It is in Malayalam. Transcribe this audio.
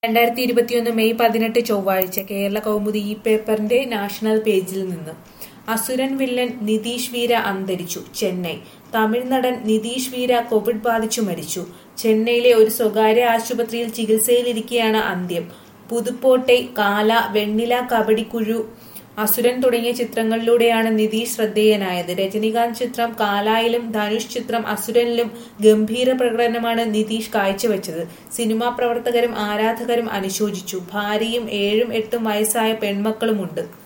രണ്ടായിരത്തി ഇരുപത്തിയൊന്ന് മെയ് പതിനെട്ട് ചൊവ്വാഴ്ച കേരള കൗമുദി ഈ പേപ്പറിന്റെ നാഷണൽ പേജിൽ നിന്ന് അസുരൻ വില്ലൻ നിതീഷ് വീര അന്തരിച്ചു ചെന്നൈ തമിഴ് നടൻ നിതീഷ് വീര കോവിഡ് ബാധിച്ചു മരിച്ചു ചെന്നൈയിലെ ഒരു സ്വകാര്യ ആശുപത്രിയിൽ ചികിത്സയിലിരിക്കെയാണ് അന്ത്യം പുതുക്കോട്ടെ കാല വെണ്ണില കബഡിക്കുഴു അസുരൻ തുടങ്ങിയ ചിത്രങ്ങളിലൂടെയാണ് നിതീഷ് ശ്രദ്ധേയനായത് രജനികാന്ത് ചിത്രം കാലായിലും ധനുഷ് ചിത്രം അസുരനിലും ഗംഭീര പ്രകടനമാണ് നിതീഷ് കാഴ്ചവെച്ചത് സിനിമാ പ്രവർത്തകരും ആരാധകരും അനുശോചിച്ചു ഭാര്യയും ഏഴും എട്ടും വയസ്സായ പെൺമക്കളുമുണ്ട്